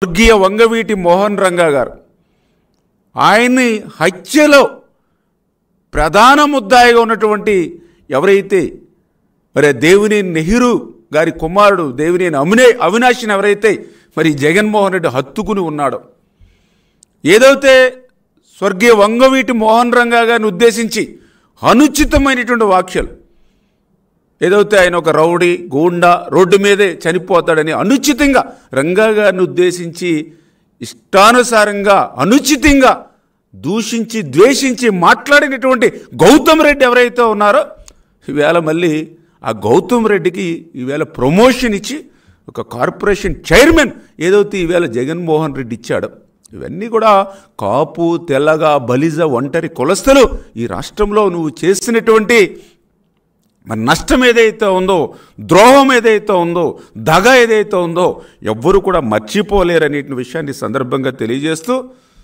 స్వర్గీయ వంగవీటి మోహన్ రంగా గారు ఆయన్ని హత్యలో ప్రధాన ముద్దాయిగా ఉన్నటువంటి ఎవరైతే మరి దేవుని నెహ్రూ గారి కుమారుడు దేవినేని అవినే అవినాష్ని ఎవరైతే మరి జగన్మోహన్ రెడ్డి హత్తుకుని ఉన్నాడో ఏదైతే స్వర్గీయ వంగవీటి మోహన్ రంగా గారిని ఉద్దేశించి అనుచితమైనటువంటి వాక్యాలు ఏదైతే ఆయన ఒక రౌడీ గూండా రోడ్డు మీదే చనిపోతాడని అనుచితంగా రంగా గారిని ఉద్దేశించి ఇష్టానుసారంగా అనుచితంగా దూషించి ద్వేషించి మాట్లాడినటువంటి గౌతమ్ రెడ్డి ఎవరైతే ఉన్నారో ఈవేళ మళ్ళీ ఆ గౌతమ్ రెడ్డికి ఈవేళ ప్రమోషన్ ఇచ్చి ఒక కార్పొరేషన్ చైర్మన్ ఏదైతే ఈవేళ జగన్మోహన్ రెడ్డి ఇచ్చాడో ఇవన్నీ కూడా కాపు తెల్లగా బలిజ ఒంటరి కులస్తులు ఈ రాష్ట్రంలో నువ్వు చేసినటువంటి మరి నష్టం ఏదైతే ఉందో ద్రోహం ఏదైతే ఉందో దగ ఏదైతే ఉందో ఎవ్వరూ కూడా మర్చిపోలేరనే విషయాన్ని ఈ సందర్భంగా తెలియజేస్తూ